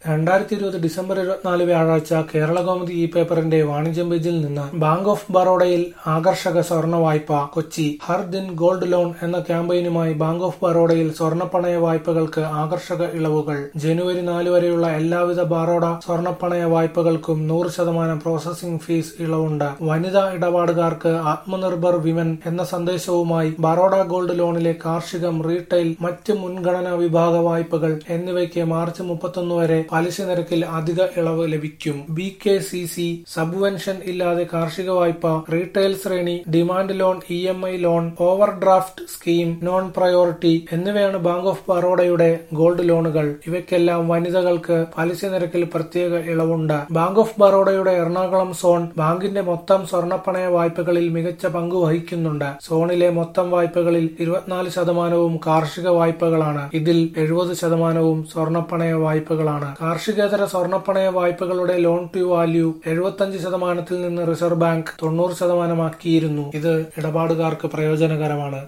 രണ്ടായിരത്തി ഇരുപത് ഡിസംബർ ഇരുപത്തിനാല് വ്യാഴാഴ്ച കേരളകൗമുദി ഇ പേപ്പറിന്റെ വാണിജ്യം പേജിൽ നിന്ന് ബാങ്ക് ഓഫ് ബറോഡയിൽ ആകർഷക സ്വർണ്ണ വായ്പ കൊച്ചി ഹർ ദിൻ ഗോൾഡ് ലോൺ എന്ന ക്യാമ്പയിനുമായി ബാങ്ക് ഓഫ് ബറോഡയിൽ സ്വർണ്ണപ്പണയ വായ്പകൾക്ക് ആകർഷക ഇളവുകൾ ജനുവരി നാല് വരെയുള്ള എല്ലാവിധ ബറോഡ സ്വർണ്ണപ്പണയ വായ്പകൾക്കും നൂറ് ശതമാനം പ്രോസസിംഗ് ഫീസ് ഇളവുണ്ട് വനിതാ ഇടപാടുകാർക്ക് ആത്മനിർഭർ വിമൻ എന്ന സന്ദേശവുമായി ബറോഡ ഗോൾഡ് ലോണിലെ കാർഷികം റീറ്റെയിൽ മറ്റ് മുൻഗണനാ വിഭാഗ വായ്പകൾ എന്നിവയ്ക്ക് മാർച്ച് മുപ്പത്തൊന്ന് വരെ പലിശ നിരക്കിൽ അധിക ഇളവ് ലഭിക്കും B K C C subvention ഇല്ലാതെ കാർഷിക വായ്പ റീറ്റെയിൽ ശ്രേണി demand loan E M I loan overdraft scheme non priority എന്നിവയാണ് ബാങ്ക് ഓഫ് ബറോഡയുടെ ഗോൾഡ് ലോണുകൾ ഇവയ്ക്കെല്ലാം വനിതകൾക്ക് പലിശ നിരക്കിൽ പ്രത്യേക ഇളവുണ്ട് ബാങ്ക് ഓഫ് ബറോഡയുടെ എറണാകുളം സോൺ ബാങ്കിന്റെ മൊത്തം സ്വർണ്ണപ്പണയ വായ്പകളിൽ മികച്ച പങ്ക് വഹിക്കുന്നുണ്ട് സോണിലെ മൊത്തം വായ്പകളിൽ ഇരുപത്തിനാല് ശതമാനവും കാർഷിക വായ്പകളാണ് ഇതിൽ എഴുപത് ശതമാനവും സ്വർണ്ണപ്പണയ വായ്പകളാണ് കാർഷികേതര സ്വർണ്ണപ്പണയ വായ്പകളുടെ ലോൺ ടു വാല്യൂ എഴുപത്തഞ്ച് ശതമാനത്തിൽ നിന്ന് റിസർവ് ബാങ്ക് തൊണ്ണൂറ് ശതമാനമാക്കിയിരുന്നു ഇത് ഇടപാടുകാർക്ക് പ്രയോജനകരമാണ്